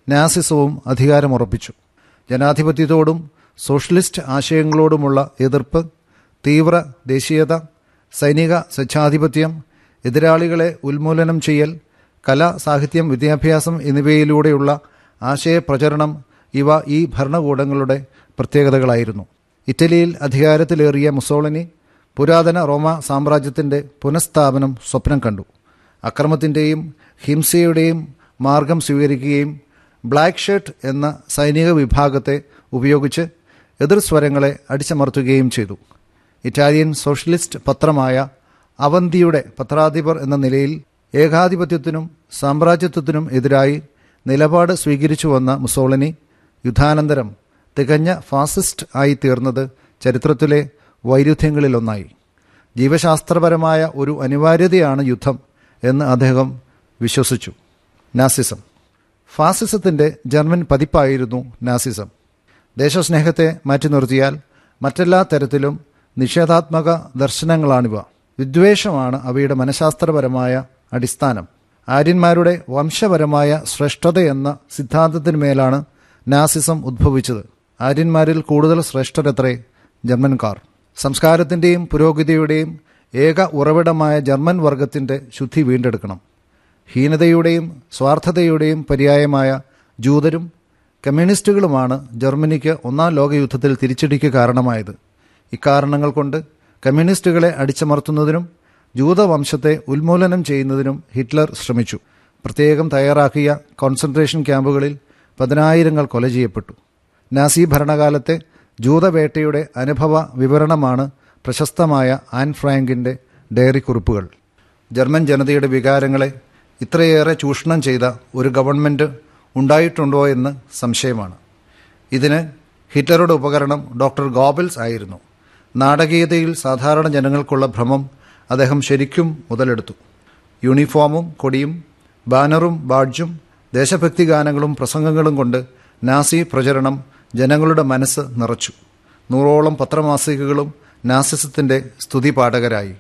നാസിസവും അധികാരമുറപ്പിച്ചു ജനാധിപത്യത്തോടും socialist ആശയങ്ങളോടുമുള്ള എതിർപ്പ് തീവ്ര ദേശീയത സൈനിക സ്വച്ഛാധിപത്യം എതിരാളികളെ ഉന്മൂലനം ചെയ്യൽ കല സാഹിത്യം വിദ്യാഭ്യാസം എന്നിവയിലൂടെയുള്ള ആശയപ്രചരണം ഇവ ഈ ഭരണകൂടങ്ങളുടെ പ്രത്യേകതകളായിരുന്നു ഇറ്റലിയിൽ അധികാരത്തിലേറിയ മുസോളിനി പുരാതന റോമ സാമ്രാജ്യത്തിന്റെ പുനഃസ്ഥാപനം സ്വപ്നം കണ്ടു അക്രമത്തിന്റെയും ഹിംസയുടെയും മാർഗം സ്വീകരിക്കുകയും ബ്ലാക്ക് ഷർട്ട് എന്ന സൈനിക വിഭാഗത്തെ ഉപയോഗിച്ച് എതിർസ്വരങ്ങളെ അടിച്ചമർത്തുകയും ചെയ്തു ഇറ്റാലിയൻ സോഷ്യലിസ്റ്റ് പത്രമായ അവന്തിയുടെ പത്രാധിപർ എന്ന നിലയിൽ ഏകാധിപത്യത്തിനും സാമ്രാജ്യത്വത്തിനും എതിരായി നിലപാട് സ്വീകരിച്ചു വന്ന മുസോളിനി യുദ്ധാനന്തരം തികഞ്ഞ ഫാസിസ്റ്റ് ആയി തീർന്നത് ചരിത്രത്തിലെ വൈരുദ്ധ്യങ്ങളിലൊന്നായി ജീവശാസ്ത്രപരമായ ഒരു അനിവാര്യതയാണ് യുദ്ധം എന്ന് അദ്ദേഹം വിശ്വസിച്ചു നാസിസം ഫാസിസത്തിന്റെ ജർമ്മൻ പതിപ്പായിരുന്നു നാസിസം ദേശസ്നേഹത്തെ മാറ്റി നിർത്തിയാൽ മറ്റെല്ലാ തരത്തിലും നിഷേധാത്മക ദർശനങ്ങളാണിവ വിദ്വേഷമാണ് അവയുടെ മനഃശാസ്ത്രപരമായ അടിസ്ഥാനം ആര്യന്മാരുടെ വംശപരമായ ശ്രേഷ്ഠതയെന്ന സിദ്ധാന്തത്തിന്മേലാണ് നാസിസം ഉദ്ഭവിച്ചത് ആര്യന്മാരിൽ കൂടുതൽ ശ്രേഷ്ഠരത്രേ ജർമ്മൻകാർ സംസ്കാരത്തിന്റെയും പുരോഗതിയുടെയും ഏക ഉറവിടമായ ജർമ്മൻ വർഗത്തിന്റെ ശുദ്ധി വീണ്ടെടുക്കണം ഹീനതയുടെയും സ്വാർത്ഥതയുടെയും പര്യായമായ ജൂതരും കമ്മ്യൂണിസ്റ്റുകളുമാണ് ജർമ്മനിക്ക് ഒന്നാം ലോകയുദ്ധത്തിൽ തിരിച്ചടിക്ക് കാരണമായത് ഇക്കാരണങ്ങൾ കൊണ്ട് കമ്മ്യൂണിസ്റ്റുകളെ അടിച്ചമർത്തുന്നതിനും ജൂതവംശത്തെ ഉന്മൂലനം ചെയ്യുന്നതിനും ഹിറ്റ്ലർ ശ്രമിച്ചു പ്രത്യേകം തയ്യാറാക്കിയ കോൺസെൻട്രേഷൻ ക്യാമ്പുകളിൽ പതിനായിരങ്ങൾ കൊല ചെയ്യപ്പെട്ടു നാസി ഭരണകാലത്തെ ജൂതവേട്ടയുടെ അനുഭവ വിവരണമാണ് പ്രശസ്തമായ ആൻ ഫ്രാങ്കിന്റെ ഡയറി കുറിപ്പുകൾ ജർമ്മൻ ജനതയുടെ വികാരങ്ങളെ ഇത്രയേറെ ചൂഷണം ചെയ്ത ഒരു ഗവൺമെന്റ് ഉണ്ടായിട്ടുണ്ടോ എന്ന് സംശയമാണ് ഇതിന് ഹിറ്റ്ലറുടെ ഉപകരണം ഡോക്ടർ ഗോബൽസ് ആയിരുന്നു നാടകീയതയിൽ സാധാരണ ജനങ്ങൾക്കുള്ള ഭ്രമം അദ്ദേഹം ശരിക്കും മുതലെടുത്തു യൂണിഫോമും കൊടിയും ബാനറും ബാഡ്ജും ദേശഭക്തി ഗാനങ്ങളും പ്രസംഗങ്ങളും കൊണ്ട് നാസി പ്രചരണം ജനങ്ങളുടെ മനസ്സ് നിറച്ചു നൂറോളം പത്രമാസികകളും നാസിസത്തിന്റെ സ്തുതി പാഠകരായി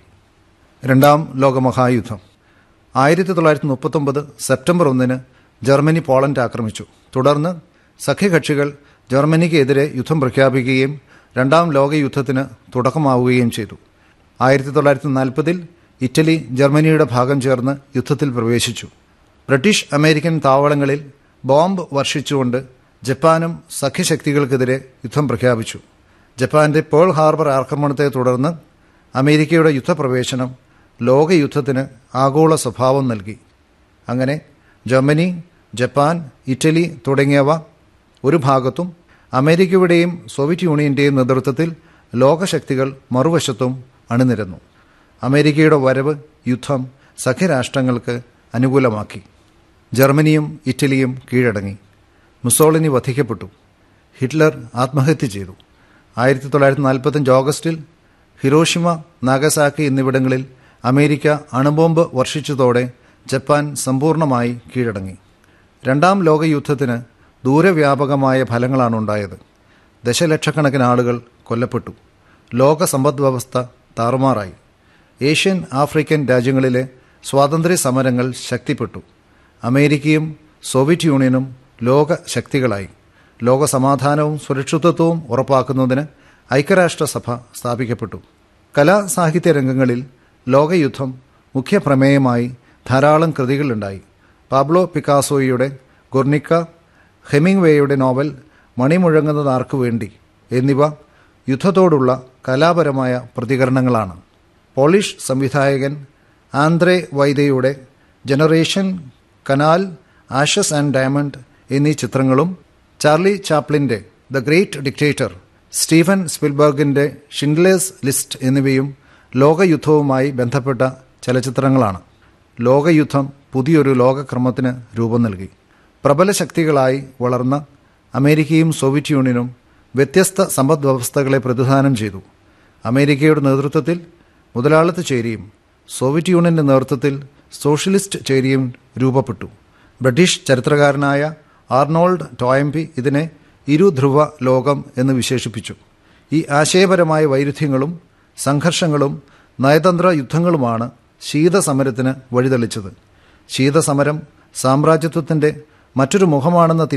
രണ്ടാം ലോകമഹായുദ്ധം ആയിരത്തി തൊള്ളായിരത്തി മുപ്പത്തൊമ്പത് സെപ്റ്റംബർ ഒന്നിന് ജർമ്മനി പോളണ്ട് ആക്രമിച്ചു തുടർന്ന് സഖ്യകക്ഷികൾ ജർമ്മനിക്കെതിരെ യുദ്ധം പ്രഖ്യാപിക്കുകയും രണ്ടാം ലോകയുദ്ധത്തിന് തുടക്കമാവുകയും ചെയ്തു ആയിരത്തി തൊള്ളായിരത്തി നാൽപ്പതിൽ ഇറ്റലി ജർമ്മനിയുടെ ഭാഗം ചേർന്ന് യുദ്ധത്തിൽ പ്രവേശിച്ചു ബ്രിട്ടീഷ് അമേരിക്കൻ താവളങ്ങളിൽ ബോംബ് വർഷിച്ചുകൊണ്ട് ജപ്പാനും സഖ്യശക്തികൾക്കെതിരെ യുദ്ധം പ്രഖ്യാപിച്ചു ജപ്പാന്റെ പേൾ ഹാർബർ ആക്രമണത്തെ തുടർന്ന് അമേരിക്കയുടെ യുദ്ധപ്രവേശനം ലോകയുദ്ധത്തിന് ആഗോള സ്വഭാവം നൽകി അങ്ങനെ ജർമ്മനി ജപ്പാൻ ഇറ്റലി തുടങ്ങിയവ ഒരു ഭാഗത്തും അമേരിക്കയുടെയും സോവിയറ്റ് യൂണിയന്റെയും നേതൃത്വത്തിൽ ലോകശക്തികൾ മറുവശത്തും അണിനിരന്നു അമേരിക്കയുടെ വരവ് യുദ്ധം സഖ്യരാഷ്ട്രങ്ങൾക്ക് അനുകൂലമാക്കി ജർമ്മനിയും ഇറ്റലിയും കീഴടങ്ങി മുസോളിനി വധിക്കപ്പെട്ടു ഹിറ്റ്ലർ ആത്മഹത്യ ചെയ്തു ആയിരത്തി തൊള്ളായിരത്തി നാൽപ്പത്തഞ്ച് ഓഗസ്റ്റിൽ ഹിരോഷിമ നാഗസാക്കി എന്നിവിടങ്ങളിൽ അമേരിക്ക അണുബോംബ് വർഷിച്ചതോടെ ജപ്പാൻ സമ്പൂർണമായി കീഴടങ്ങി രണ്ടാം ലോകയുദ്ധത്തിന് ദൂരവ്യാപകമായ ഫലങ്ങളാണ് ഉണ്ടായത് ദശലക്ഷക്കണക്കിന് ആളുകൾ കൊല്ലപ്പെട്ടു ലോക സമ്പദ് വ്യവസ്ഥ താറുമാറായി ഏഷ്യൻ ആഫ്രിക്കൻ രാജ്യങ്ങളിലെ സ്വാതന്ത്ര്യ സമരങ്ങൾ ശക്തിപ്പെട്ടു അമേരിക്കയും സോവിയറ്റ് യൂണിയനും ലോക ശക്തികളായി ലോക സമാധാനവും സുരക്ഷിതത്വവും ഉറപ്പാക്കുന്നതിന് ഐക്യരാഷ്ട്രസഭ സ്ഥാപിക്കപ്പെട്ടു കലാ സാഹിത്യ രംഗങ്ങളിൽ ലോകയുദ്ധം മുഖ്യ പ്രമേയമായി ധാരാളം കൃതികളുണ്ടായി പാബ്ലോ പിക്കാസോയുടെ ഗുർണിക്ക ഹെമിംഗ്വേയുടെ നോവൽ മണിമുഴങ്ങുന്നത് ആർക്കു വേണ്ടി എന്നിവ യുദ്ധത്തോടുള്ള കലാപരമായ പ്രതികരണങ്ങളാണ് പോളിഷ് സംവിധായകൻ ആന്ത്രേ വൈദയുടെ generation Kanal ashes and diamond എന്നീ ചിത്രങ്ങളും ചാർലി ചാപ്ലിന്റെ ദ ഗ്രേറ്റ് ഡിക്റ്റേറ്റർ സ്റ്റീഫൻ സ്പിൽബർഗിന്റെ ഷിൻഡ്ലേഴ്സ് ലിസ്റ്റ് എന്നിവയും ലോകയുദ്ധവുമായി ബന്ധപ്പെട്ട ചലച്ചിത്രങ്ങളാണ് ലോകയുദ്ധം പുതിയൊരു ലോകക്രമത്തിന് രൂപം നൽകി പ്രബല ശക്തികളായി വളർന്ന അമേരിക്കയും സോവിയറ്റ് യൂണിയനും വ്യത്യസ്ത സമ്പദ് വ്യവസ്ഥകളെ പ്രതിദാനം ചെയ്തു അമേരിക്കയുടെ നേതൃത്വത്തിൽ മുതലാളിത്ത ചേരിയും സോവിയറ്റ് യൂണിയന്റെ നേതൃത്വത്തിൽ സോഷ്യലിസ്റ്റ് ചേരിയും രൂപപ്പെട്ടു ബ്രിട്ടീഷ് ചരിത്രകാരനായ ആർണോൾഡ് ടോയംപി ഇതിനെ ഇരുധ്രുവ ലോകം എന്ന് വിശേഷിപ്പിച്ചു ഈ ആശയപരമായ വൈരുദ്ധ്യങ്ങളും സംഘർഷങ്ങളും നയതന്ത്ര യുദ്ധങ്ങളുമാണ് ശീതസമരത്തിന് വഴിതെളിച്ചത് ശീതസമരം സാമ്രാജ്യത്വത്തിന്റെ മറ്റൊരു മുഖമാണെന്ന